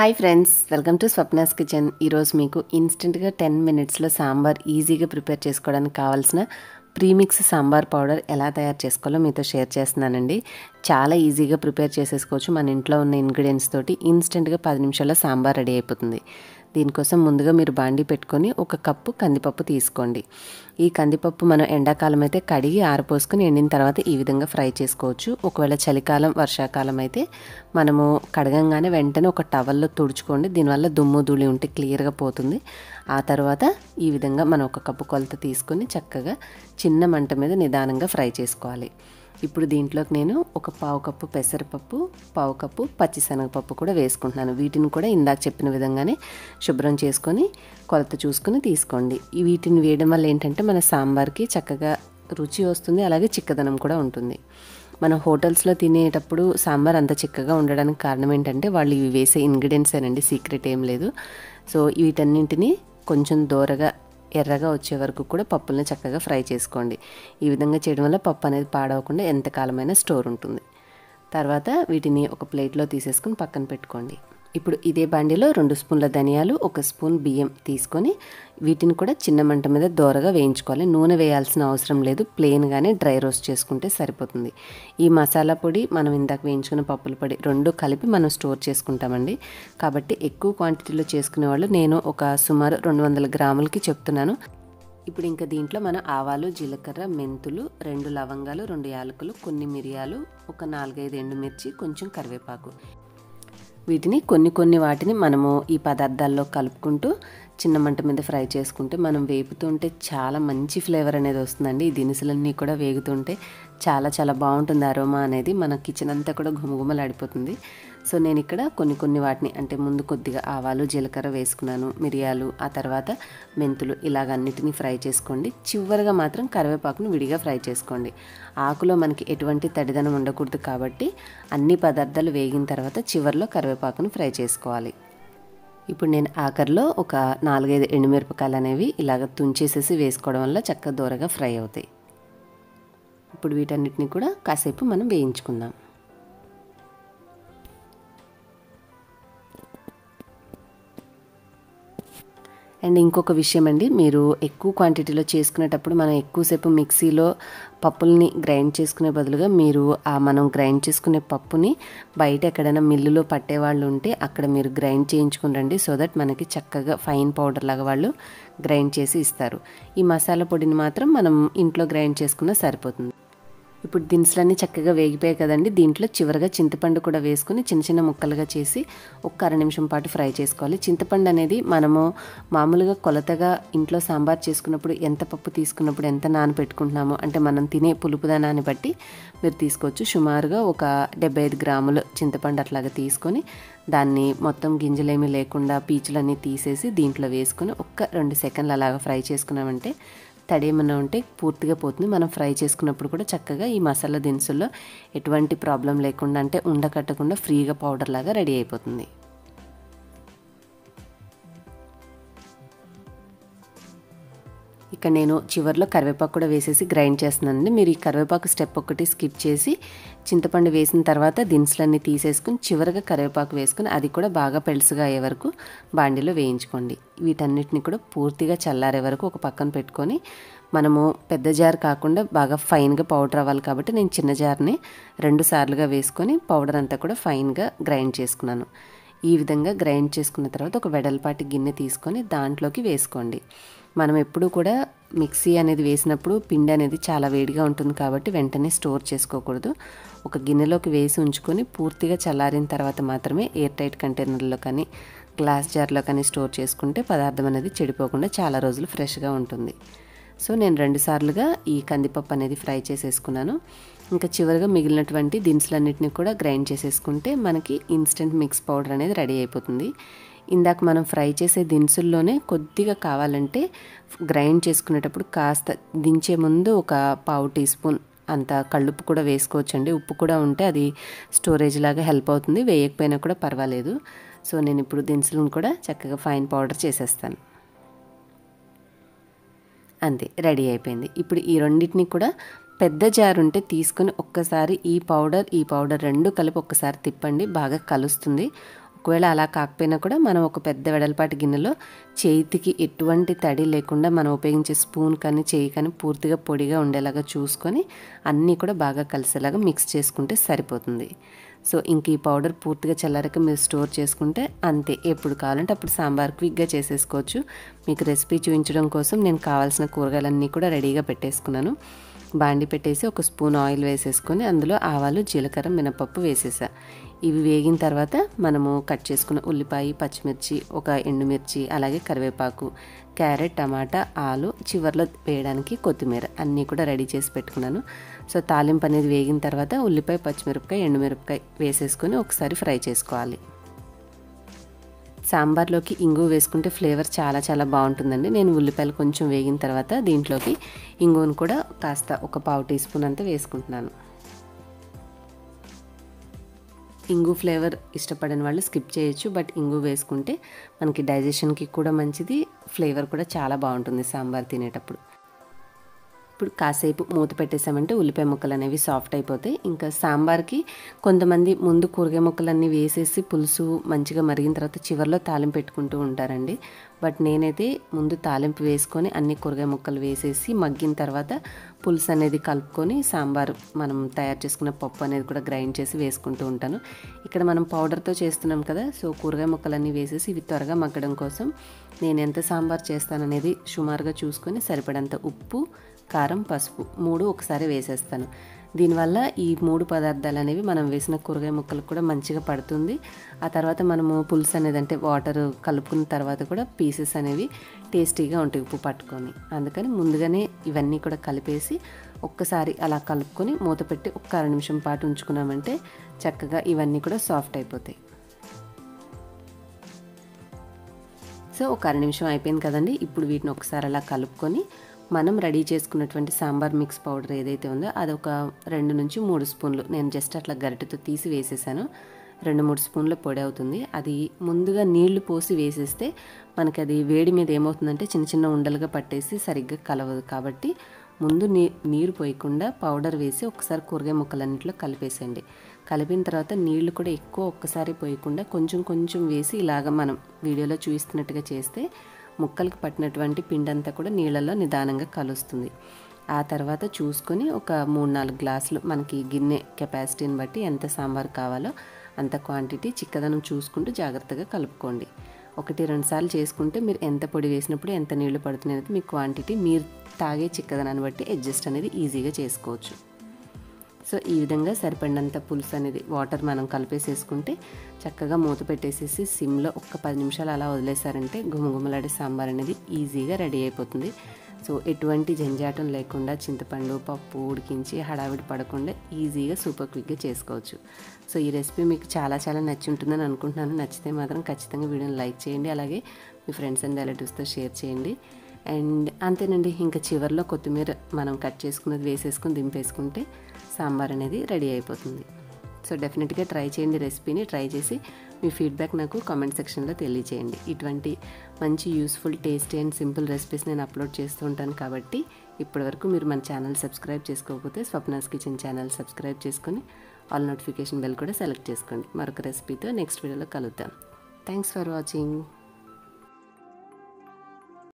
hi friends welcome to Swapna's kitchen ఈరోజు మీకు ఇన్స్టెంట్గా టెన్ మినిట్స్లో సాంబార్ ఈజీగా ప్రిపేర్ చేసుకోవడానికి కావాల్సిన ప్రీమిక్స్ సాంబార్ పౌడర్ ఎలా తయారు చేసుకోవాలో మీతో షేర్ చేస్తున్నానండి చాలా ఈజీగా ప్రిపేర్ చేసేసుకోవచ్చు మన ఇంట్లో ఉన్న ఇంగ్రీడియంట్స్ తోటి ఇన్స్టెంట్గా పది నిమిషాల్లో సాంబార్ రెడీ అయిపోతుంది దీనికోసం ముందుగా మీరు బాండి పెట్టుకొని ఒక కప్పు కందిపప్పు తీసుకోండి ఈ కందిపప్పు మనం ఎండాకాలం అయితే కడిగి ఆరపోసుకొని ఎండిన తర్వాత ఈ విధంగా ఫ్రై చేసుకోవచ్చు ఒకవేళ చలికాలం వర్షాకాలం అయితే మనము కడగంగానే వెంటనే ఒక టవల్లో తుడుచుకోండి దీనివల్ల దుమ్ము ధూళి ఉంటే క్లియర్గా పోతుంది ఆ తర్వాత ఈ విధంగా మనం ఒక కప్పు కొలత తీసుకొని చక్కగా చిన్న మంట మీద నిదానంగా ఫ్రై చేసుకోవాలి ఇప్పుడు దీంట్లోకి నేను ఒక పావు కప్పు పెసరపప్పు పావు కప్పు పచ్చిశనగపప్పు కూడా వేసుకుంటున్నాను వీటిని కూడా ఇందాక చెప్పిన విధంగానే శుభ్రం చేసుకొని కొలత చూసుకొని తీసుకోండి ఈ వీటిని వేయడం వల్ల ఏంటంటే మన సాంబార్కి చక్కగా రుచి వస్తుంది అలాగే చిక్కదనం కూడా ఉంటుంది మనం హోటల్స్లో తినేటప్పుడు సాంబార్ అంత చిక్కగా ఉండడానికి కారణం ఏంటంటే వాళ్ళు ఇవి వేసే ఇంగ్రీడియంట్స్ ఏనండి సీక్రెట్ ఏం లేదు సో వీటన్నింటినీ కొంచెం దూరగా ఎర్రగా వచ్చే వరకు కూడా పప్పుల్ని చక్కగా ఫ్రై చేసుకోండి ఈ విధంగా చేయడం వల్ల పప్పు అనేది పాడవకుండా ఎంతకాలమైనా స్టోర్ ఉంటుంది తర్వాత వీటిని ఒక ప్లేట్లో తీసేసుకుని పక్కన పెట్టుకోండి ఇప్పుడు ఇదే బండిలో రెండు స్పూన్ల ధనియాలు ఒక స్పూన్ బియ్యం తీసుకొని వీటిని కూడా చిన్న మంట మీద దోరగా వేయించుకోవాలి నూనె వేయాల్సిన అవసరం లేదు ప్లెయిన్గానే డ్రై రోస్ట్ చేసుకుంటే సరిపోతుంది ఈ మసాలా పొడి మనం ఇందాక వేయించుకున్న పప్పుల పొడి రెండు కలిపి మనం స్టోర్ చేసుకుంటామండి కాబట్టి ఎక్కువ క్వాంటిటీలో చేసుకునే వాళ్ళు నేను ఒక సుమారు రెండు వందల గ్రాములకి చెప్తున్నాను ఇప్పుడు ఇంకా దీంట్లో మనం ఆవాలు జీలకర్ర మెంతులు రెండు లవంగాలు రెండు యాలకులు కొన్ని మిరియాలు ఒక నాలుగైదు ఎండుమిర్చి కొంచెం కరివేపాకు వీటిని కొన్ని కొన్ని వాటిని మనము ఈ పదార్థాల్లో కలుపుకుంటూ చిన్న మంట మీద ఫ్రై చేసుకుంటే మనం వేపుతుంటే చాలా మంచి ఫ్లేవర్ అనేది వస్తుందండి ఈ దినుసులన్నీ కూడా వేగుతుంటే చాలా చాలా బాగుంటుంది అరోమా అనేది మన కిచెన్ అంతా కూడా ఘుమఘుమలాడిపోతుంది సో నేను ఇక్కడ కొన్ని కొన్ని వాటిని అంటే ముందు కొద్దిగా ఆవాలు జీలకర్ర వేసుకున్నాను మిరియాలు ఆ తర్వాత మెంతులు ఇలాగ అన్నిటినీ ఫ్రై చేసుకోండి చివరిగా మాత్రం కరివేపాకును విడిగా ఫ్రై చేసుకోండి ఆకులో మనకి ఎటువంటి తడిదనం ఉండకూడదు కాబట్టి అన్ని పదార్థాలు వేగిన తర్వాత చివరిలో కరివేపాకును ఫ్రై చేసుకోవాలి ఇప్పుడు నేను ఆఖరిలో ఒక నాలుగైదు ఎండుమిరపకాయలు అనేవి ఇలాగ తుంచేసేసి వేసుకోవడం వల్ల చక్కగా దూరగా ఫ్రై అవుతాయి ఇప్పుడు వీటన్నిటిని కూడా కాసేపు మనం వేయించుకుందాం అండ్ ఇంకొక విషయం అండి మీరు ఎక్కువ క్వాంటిటీలో చేసుకునేటప్పుడు మనం ఎక్కువసేపు మిక్సీలో పప్పుల్ని గ్రైండ్ చేసుకునే బదులుగా మీరు ఆ మనం గ్రైండ్ చేసుకునే పప్పుని బయట ఎక్కడైనా మిల్లులో పట్టేవాళ్ళు ఉంటే అక్కడ మీరు గ్రైండ్ చేయించుకుని రండి సో దట్ మనకి చక్కగా ఫైన్ పౌడర్ లాగా వాళ్ళు గ్రైండ్ చేసి ఇస్తారు ఈ మసాలా పొడిని మాత్రం మనం ఇంట్లో గ్రైండ్ చేసుకున్నా సరిపోతుంది ఇప్పుడు దినుసులన్నీ చక్కగా వేగిపోయాయి కదండి దీంట్లో చివరిగా చింతపండు కూడా వేసుకుని చిన్న చిన్న ముక్కలుగా చేసి ఒక్క అర నిమిషం పాటు ఫ్రై చేసుకోవాలి చింతపండు అనేది మనము మామూలుగా కొలతగా ఇంట్లో సాంబార్ చేసుకున్నప్పుడు ఎంత పప్పు తీసుకున్నప్పుడు ఎంత నానబెట్టుకుంటున్నామో అంటే మనం తినే పులుపుదనాన్ని బట్టి మీరు తీసుకోవచ్చు సుమారుగా ఒక డెబ్బై ఐదు గ్రాములు చింతపండు అట్లాగా తీసుకొని దాన్ని మొత్తం గింజలేమీ లేకుండా పీచులన్నీ తీసేసి దీంట్లో వేసుకొని ఒక్క రెండు సెకండ్లు అలాగా ఫ్రై చేసుకున్నామంటే తడి ఏమన్నా ఉంటే పూర్తిగా పోతుంది మనం ఫ్రై చేసుకున్నప్పుడు కూడా చక్కగా ఈ మసాలా దినుసుల్లో ఎటువంటి ప్రాబ్లం లేకుండా అంటే ఉండకట్టకుండా ఫ్రీగా పౌడర్ లాగా రెడీ అయిపోతుంది ఇక నేను చివరిలో కరివేపాకు కూడా వేసేసి గ్రైండ్ చేస్తున్నానండి మీరు ఈ కరివేపాకు స్టెప్ ఒకటి స్కిప్ చేసి చింతపండు వేసిన తర్వాత దినుసులన్నీ తీసేసుకుని చివరిగా కరివేపాకు వేసుకుని అది కూడా బాగా పెలుసుగా అయ్యే వరకు బాండీలో వేయించుకోండి వీటన్నిటిని కూడా పూర్తిగా చల్లారే వరకు ఒక పక్కన పెట్టుకొని మనము పెద్ద జార్ కాకుండా బాగా ఫైన్గా పౌడర్ అవ్వాలి కాబట్టి నేను చిన్న జార్ని రెండు సార్లుగా వేసుకొని పౌడర్ అంతా కూడా ఫైన్గా గ్రైండ్ చేసుకున్నాను ఈ విధంగా గ్రైండ్ చేసుకున్న తర్వాత ఒక వెడల్పాటి గిన్నె తీసుకొని దాంట్లోకి వేసుకోండి మనం ఎప్పుడు కూడా మిక్సీ అనేది వేసినప్పుడు పిండి అనేది చాలా వేడిగా ఉంటుంది కాబట్టి వెంటనే స్టోర్ చేసుకోకూడదు ఒక గిన్నెలోకి వేసి ఉంచుకొని పూర్తిగా చల్లారిన తర్వాత మాత్రమే ఎయిర్ టైట్ కంటైనర్లో కానీ గ్లాస్ జార్లో కానీ స్టోర్ చేసుకుంటే పదార్థం అనేది చెడిపోకుండా చాలా రోజులు ఫ్రెష్గా ఉంటుంది సో నేను రెండు సార్లుగా ఈ కందిపప్పు అనేది ఫ్రై చేసేసుకున్నాను ఇంకా చివరిగా మిగిలినటువంటి దినుసులన్నింటినీ కూడా గ్రైండ్ చేసేసుకుంటే మనకి ఇన్స్టెంట్ మిక్స్ పౌడర్ అనేది రెడీ అయిపోతుంది ఇందాక మనం ఫ్రై చేసే దినుసుల్లోనే కొద్దిగా కావాలంటే గ్రైండ్ చేసుకునేటప్పుడు కాస్త దించే ముందు ఒక పావు టీ స్పూన్ అంత కళ్ళుప్పు కూడా వేసుకోవచ్చండి ఉప్పు కూడా ఉంటే అది స్టోరేజ్ లాగా హెల్ప్ అవుతుంది వేయకపోయినా కూడా పర్వాలేదు సో నేను ఇప్పుడు దినుసులను కూడా చక్కగా ఫైన్ పౌడర్ చేసేస్తాను అంతే రెడీ అయిపోయింది ఇప్పుడు ఈ రెండింటిని కూడా పెద్ద జార్ ఉంటే తీసుకొని ఒక్కసారి ఈ పౌడర్ ఈ పౌడర్ రెండు కలిపి ఒక్కసారి తిప్పండి బాగా కలుస్తుంది ఒకవేళ అలా కాకపోయినా కూడా మనం ఒక పెద్ద వెడల్పాటి గిన్నెలో చేతికి ఎటువంటి తడి లేకుండా మనం ఉపయోగించే స్పూన్ కానీ చేయి కానీ పూర్తిగా పొడిగా ఉండేలాగా చూసుకొని అన్నీ కూడా బాగా కలిసేలాగా మిక్స్ చేసుకుంటే సరిపోతుంది సో ఇంక ఈ పౌడర్ పూర్తిగా చల్లారక మీరు స్టోర్ చేసుకుంటే అంతే ఎప్పుడు కావాలంటే అప్పుడు సాంబార్ క్విక్గా చేసేసుకోవచ్చు మీకు రెసిపీ చూపించడం కోసం నేను కావాల్సిన కూరగాయలన్నీ కూడా రెడీగా పెట్టేసుకున్నాను బాండి పెట్టేసి ఒక స్పూన్ ఆయిల్ వేసేసుకొని అందులో ఆవాలు జీలకర్ర మినపప్పు వేసేసా ఇవి వేగిన తర్వాత మనము కట్ చేసుకున్న ఉల్లిపాయ పచ్చిమిర్చి ఒక ఎండుమిర్చి అలాగే కరివేపాకు క్యారెట్ టమాటా ఆలు చివర్లో వేయడానికి కొత్తిమీర అన్నీ కూడా రెడీ చేసి పెట్టుకున్నాను సో తాలింపు అనేది వేగిన తర్వాత ఉల్లిపాయ పచ్చిమిరపకాయ ఎండుమిరపకాయ వేసేసుకొని ఒకసారి ఫ్రై చేసుకోవాలి సాంబార్లోకి ఇంగు వేసుకుంటే ఫ్లేవర్ చాలా చాలా బాగుంటుందండి నేను ఉల్లిపాయలు కొంచెం వేగిన తర్వాత దీంట్లోకి ఇంగువను కూడా కాస్త ఒక పావు టీ స్పూన్ అంతా వేసుకుంటున్నాను ఇంగు ఫ్లేవర్ ఇష్టపడని వాళ్ళు స్కిప్ చేయొచ్చు బట్ ఇంగు వేసుకుంటే మనకి డైజెషన్కి కూడా మంచిది ఫ్లేవర్ కూడా చాలా బాగుంటుంది సాంబార్ తినేటప్పుడు ఇప్పుడు కాసేపు మూత పెట్టేసామంటే ఉల్లిపాయ ముక్కలు అనేవి సాఫ్ట్ అయిపోతాయి ఇంకా సాంబార్కి కొంతమంది ముందు కూరగాయ ముక్కలన్నీ వేసేసి పులుసు మంచిగా మరిగిన తర్వాత చివరిలో తాలింపు పెట్టుకుంటూ ఉంటారండి బట్ నేనైతే ముందు తాలింపు వేసుకొని అన్ని కూరగాయ ముక్కలు వేసేసి మగ్గిన తర్వాత పులుసు అనేది కలుపుకొని సాంబార్ మనం తయారు చేసుకున్న పప్పు అనేది కూడా గ్రైండ్ చేసి వేసుకుంటూ ఉంటాను ఇక్కడ మనం పౌడర్తో చేస్తున్నాం కదా సో కూరగాయ ముక్కలన్నీ వేసేసి ఇవి త్వరగా మగ్గడం కోసం నేను ఎంత సాంబార్ చేస్తాననేది సుమారుగా చూసుకొని సరిపడంత ఉప్పు కారం పసుపు మూడు ఒకసారి వేసేస్తాను దీనివల్ల ఈ మూడు పదార్థాలు అనేవి మనం వేసిన కూరగాయ ముక్కలకు కూడా మంచిగా పడుతుంది ఆ తర్వాత మనము పులుసు అనేది అంటే వాటర్ కలుపుకున్న తర్వాత కూడా పీసెస్ అనేవి టేస్టీగా ఉంటాయి ఉప్పు పట్టుకొని అందుకని ముందుగానే ఇవన్నీ కూడా కలిపేసి ఒక్కసారి అలా కలుపుకొని మూత పెట్టి ఒక్క అర నిమిషం పాటు ఉంచుకున్నామంటే చక్కగా ఇవన్నీ కూడా సాఫ్ట్ అయిపోతాయి సో ఒక అర నిమిషం అయిపోయింది కదండి ఇప్పుడు వీటిని ఒకసారి అలా కలుపుకొని మనం రెడీ చేసుకున్నటువంటి సాంబార్ మిక్స్ పౌడర్ ఏదైతే ఉందో అది ఒక రెండు నుంచి మూడు స్పూన్లు నేను జస్ట్ అట్లా గరిటెతో తీసి వేసేసాను రెండు మూడు స్పూన్ల పొడి అవుతుంది అది ముందుగా నీళ్లు పోసి వేసేస్తే మనకి అది వేడి మీద ఏమవుతుందంటే చిన్న చిన్న ఉండలుగా పట్టేసి సరిగ్గా కలవదు కాబట్టి ముందు నీ నీరు పోయకుండా పౌడర్ వేసి ఒకసారి కూరగాయ ముక్కలన్నింటిలో కలిపేసేయండి కలిపిన తర్వాత నీళ్లు కూడా ఎక్కువ ఒక్కసారి పోయకుండా కొంచెం కొంచెం వేసి ఇలాగ మనం వీడియోలో చూపిస్తున్నట్టుగా చేస్తే ముక్కలకు పట్టినటువంటి పిండి అంతా కూడా నీళ్ళలో నిదానంగా కలుస్తుంది ఆ తర్వాత చూసుకొని ఒక మూడు నాలుగు గ్లాసులు మనకి గిన్నె కెపాసిటీని బట్టి ఎంత సాంబార్ కావాలో అంత క్వాంటిటీ చిక్కదనం చూసుకుంటూ జాగ్రత్తగా కలుపుకోండి ఒకటి రెండు సార్లు చేసుకుంటే మీరు ఎంత పొడి వేసినప్పుడు ఎంత నీళ్లు పడుతున్నాయి అనేది మీ క్వాంటిటీ మీరు తాగే చిక్కదనాన్ని బట్టి అడ్జస్ట్ అనేది ఈజీగా చేసుకోవచ్చు సో ఈ విధంగా సరిపడినంత పులుసు అనేది వాటర్ మనం కలిపేసేసుకుంటే చక్కగా మూత పెట్టేసేసి సిమ్లో ఒక్క పది నిమిషాలు అలా వదిలేసారంటే గుమగుమలాడే సాంబార్ అనేది ఈజీగా రెడీ అయిపోతుంది సో ఎటువంటి జంజాటం లేకుండా చింతపండు పప్పు ఉడికించి హడావిడి పడకుండా ఈజీగా సూపర్ క్విక్గా చేసుకోవచ్చు సో ఈ రెసిపీ మీకు చాలా చాలా నచ్చి ఉంటుందని అనుకుంటున్నాను నచ్చితే మాత్రం ఖచ్చితంగా వీడియోని లైక్ చేయండి అలాగే మీ ఫ్రెండ్స్ అండ్ రిలేటివ్స్తో షేర్ చేయండి అండ్ అంతేనండి ఇంకా చివరిలో కొత్తిమీర మనం కట్ చేసుకున్నది వేసేసుకుని దింపేసుకుంటే సాంబార్ అనేది రెడీ అయిపోతుంది సో డెఫినెట్గా ట్రై చేయండి రెసిపీని ట్రై చేసి మీ ఫీడ్బ్యాక్ నాకు కామెంట్ సెక్షన్లో తెలియచేయండి ఇటువంటి మంచి useful tasty and simple recipes నేను అప్లోడ్ చేస్తూ ఉంటాను కాబట్టి ఇప్పటివరకు మీరు మన ఛానల్ సబ్స్క్రైబ్ చేసుకోకపోతే స్వప్నాస్ కిచెన్ ఛానల్ సబ్స్క్రైబ్ చేసుకొని ఆల్ నోటిఫికేషన్ బెల్ కూడా సెలెక్ట్ చేసుకోండి మరొక రెసిపీతో నెక్స్ట్ వీడియోలో కలుద్దాం థ్యాంక్స్ ఫర్ వాచింగ్